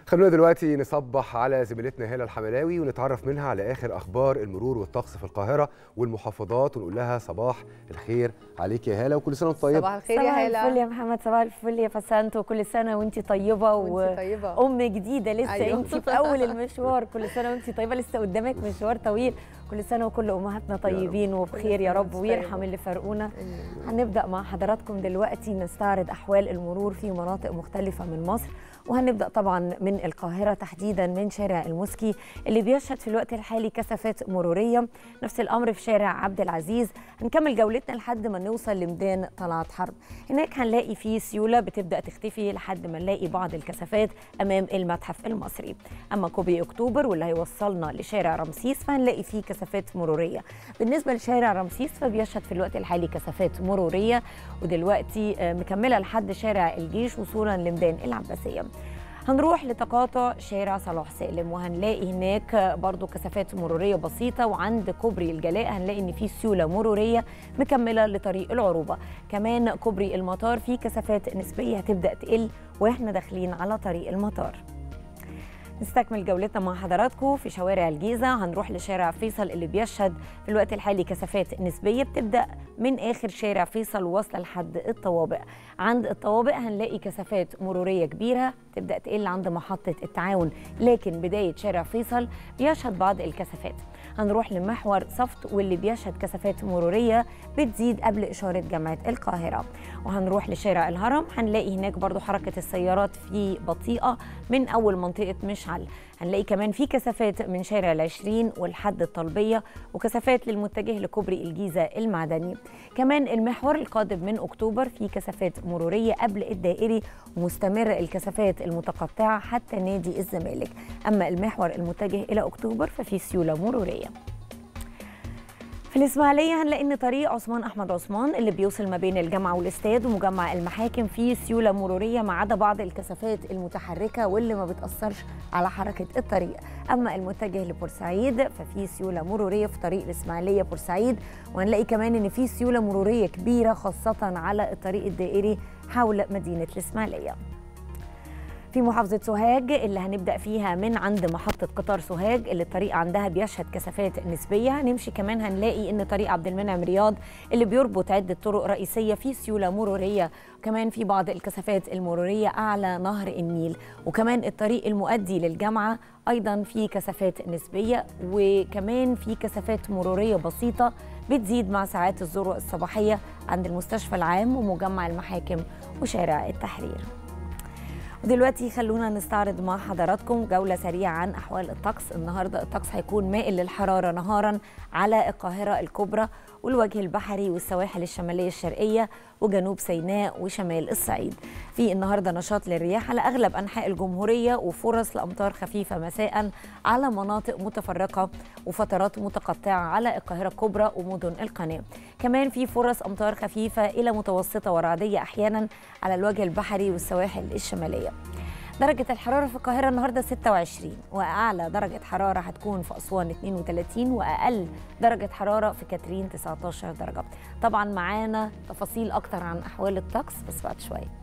خلونا دلوقتي نصبح على زميلتنا هاله الحملاوي ونتعرف منها على اخر اخبار المرور والطقس في القاهره والمحافظات ونقول لها صباح الخير عليك يا هاله وكل سنه وانت طيبه صباح الخير يا صباح الفل هلا يا محمد صباح الفل يا فسانت وكل سنه وانت طيبه وانت طيبه وام جديده لسه أيوة. أيوه. انت في اول المشوار كل سنه وانت طيبه لسه قدامك مشوار طويل كل سنه وكل امهاتنا طيبين وبخير يا سنة رب وانت ويرحم طيبة. اللي فرقونا هنبدا مع حضراتكم دلوقتي نستعرض احوال المرور في مناطق مختلفه من مصر وهنبدا طبعا من القاهره تحديدا من شارع المسكي اللي بيشهد في الوقت الحالي كثافات مروريه نفس الامر في شارع عبد العزيز هنكمل جولتنا لحد ما نوصل لميدان طلعت حرب هناك هنلاقي فيه سيوله بتبدا تختفي لحد ما نلاقي بعض الكثافات امام المتحف المصري اما كوبري اكتوبر واللي هيوصلنا لشارع رمسيس فهنلاقي فيه كثافات مروريه بالنسبه لشارع رمسيس فبيشهد في الوقت الحالي كثافات مروريه ودلوقتي آه، مكمله لحد شارع الجيش وصولا لميدان العباسيه هنروح لتقاطع شارع صلاح سالم وهنلاقي هناك برضو كثافات مروريه بسيطه وعند كوبري الجلاء هنلاقي ان في سيوله مروريه مكمله لطريق العروبه كمان كوبري المطار فيه كثافات نسبيه هتبدا تقل واحنا داخلين على طريق المطار نستكمل جولتنا مع حضراتكم في شوارع الجيزة هنروح لشارع فيصل اللي بيشهد في الوقت الحالي كثافات نسبية بتبدأ من آخر شارع فيصل واصلة لحد الطوابق عند الطوابق هنلاقي كثافات مرورية كبيرة تبدأ تقل عند محطة التعاون لكن بداية شارع فيصل بيشهد بعض الكثافات هنروح لمحور صفت واللي بيشهد كثافات مرورية بتزيد قبل إشارة جامعة القاهرة وهنروح لشارع الهرم هنلاقي هناك برضو حركة السيارات فيه بطيئة من أول منطقة مشعل هنلاقي كمان في كثافات من شارع العشرين والحد الطلبية وكثافات للمتجه لكوبري الجيزة المعدني كمان المحور القادم من أكتوبر في كثافات مرورية قبل الدائري ومستمرة الكثافات المتقطعة حتى نادي الزمالك أما المحور المتجه إلى أكتوبر ففي سيولة مرورية في الإسماعيلية هنلاقي إن طريق عثمان أحمد عثمان اللي بيوصل ما بين الجامعة والاستاد ومجمع المحاكم فيه سيولة مرورية ما عدا بعض الكثافات المتحركة واللي ما بتأثرش على حركة الطريق أما المتجه لبورسعيد ففي سيولة مرورية في طريق الإسماعيلية بورسعيد وهنلاقي كمان إن في سيولة مرورية كبيرة خاصة على الطريق الدائري حول مدينة الإسماعيلية في محافظة سوهاج اللي هنبدأ فيها من عند محطة قطار سوهاج اللي الطريق عندها بيشهد كثافات نسبية هنمشي كمان هنلاقي إن طريق عبد المنعم رياض اللي بيربط عدة طرق رئيسية فيه سيولة مرورية كمان في بعض الكثافات المرورية أعلى نهر النيل وكمان الطريق المؤدي للجامعة أيضا في كثافات نسبية وكمان في كثافات مرورية بسيطة بتزيد مع ساعات الذروة الصباحية عند المستشفى العام ومجمع المحاكم وشارع التحرير ودلوقتي خلونا نستعرض مع حضراتكم جولة سريعة عن أحوال الطقس النهاردة الطقس هيكون مائل للحرارة نهارا على القاهرة الكبرى والوجه البحري والسواحل الشمالية الشرقية وجنوب سيناء وشمال الصعيد في النهاردة نشاط للرياح على أغلب أنحاء الجمهورية وفرص لأمطار خفيفة مساء على مناطق متفرقة وفترات متقطعة على القاهرة الكبرى ومدن القناة كمان في فرص أمطار خفيفة إلى متوسطة ورعدية أحيانا على الوجه البحري والسواحل الشمالية درجة الحرارة في القاهرة النهاردة 26 وأعلى درجة حرارة هتكون في أسوان 32 وأقل درجة حرارة في كاترين 19 درجة طبعا معانا تفاصيل أكتر عن أحوال الطقس بس بعد شوية